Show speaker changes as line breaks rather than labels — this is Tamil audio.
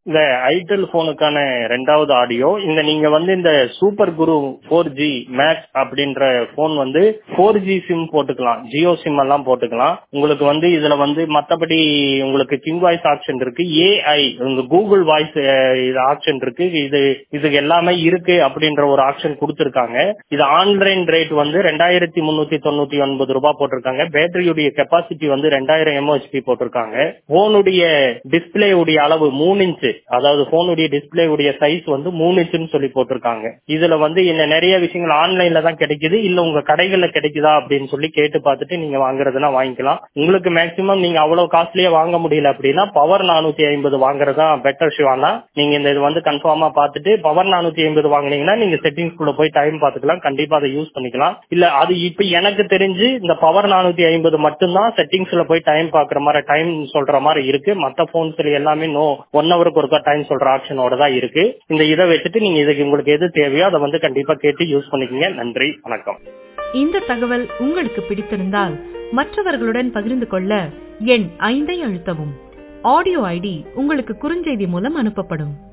இந்த ஐடெல் போனுக்கான ரெண்டாவது ஆடியோ இந்த நீங்க வந்து இந்த super Guru four G Max அப்படின்ற போன் வந்து ஃபோர் ஜி சிம் போட்டுக்கலாம் ஜியோ சிம் எல்லாம் போட்டுக்கலாம் உங்களுக்கு வந்து இதுல வந்து மத்தபடி உங்களுக்கு கிங் வாய்ஸ் ஆப்ஷன் இருக்கு ஏஐ உங்க கூகுள் வாய்ஸ் இது ஆப்ஷன் இருக்கு இது இது எல்லாமே இருக்கு அப்படின்ற ஒரு ஆப்ஷன் கொடுத்திருக்காங்க இது ஆன்லைன் ரேட் வந்து ரெண்டாயிரத்தி முன்னூத்தி தொண்ணூத்தி ஒன்பது ரூபாய் போட்டிருக்காங்க பேட்டரியுடைய கெப்பாசிட்டி வந்து ரெண்டாயிரம் எம்ஓஹெச்பி போட்டிருக்காங்க போனுடைய டிஸ்பிளே உடைய அளவு மூணு இன்ச்சு அதாவது போனுடைய டிஸ்பிளே உடைய சைஸ் வந்து மூணு இன்ச்சுன்னு சொல்லி போட்டிருக்காங்க இதுல வந்து என்ன நிறைய விஷயங்கள் ஆன்லைன்ல தான் கிடைக்குது இல்ல உங்க கடைகள்ல கிடைக்குதா அப்படின்னு சொல்லி கேட்டு பார்த்துட்டு நீங்க வாங்குறதுனா வாங்கிக்கலாம் உங்களுக்கு மேக்சிமம் நீங்க அவ்வளவு காஸ்ட்லியா வாங்க முடியல அப்படின்னா பவர் நானூத்தி ஐம்பது வாங்குறதா பெட்டர் ஷிவானா நீங்க இந்த இது வந்து கன்ஃபார்மா பார்த்துட்டு பவர் நானூத்தி ஐம்பது வாங்குனீங்கன்னா நீங்க செட்டிங்ஸ் குள்ள போய் டைம் பார்த்துக்கலாம் கண்டிப்பா அதை யூஸ் பண்ணிக்கலாம் இல்ல அது இப்ப எனக்கு தெரிஞ்சு இந்த பவர் நானூத்தி ஐம்பது மட்டும்தான் செட்டிங்ஸ்ல போய் டைம் பாக்குற மாதிரி டைம் சொல்ற மாதிரி இருக்கு மத்த போன்ஸ்ல எல்லாமே நோ ஒன் ஹவருக்கு ஒருக்கா டைம் சொல்ற ஆப்ஷனோட தான் இருக்கு இந்த இதை வச்சுட்டு நீங்க இதுக்கு உங்களுக்கு எது தேவையோ அதை வந்து கண்டிப்பா கேட்டு யூஸ் பண்ணிக்கங்க நன்றி வணக்கம்
இந்த தகவல் உங்களுக்கு பிடித்திருந்தால் மற்றவர்களுடன் பகிர்ந்து கொள்ள எண் ஐந்தை அழுத்தவும் ஆடியோ ஐடி உங்களுக்கு குறுஞ்செய்தி மூலம் அனுப்பப்படும்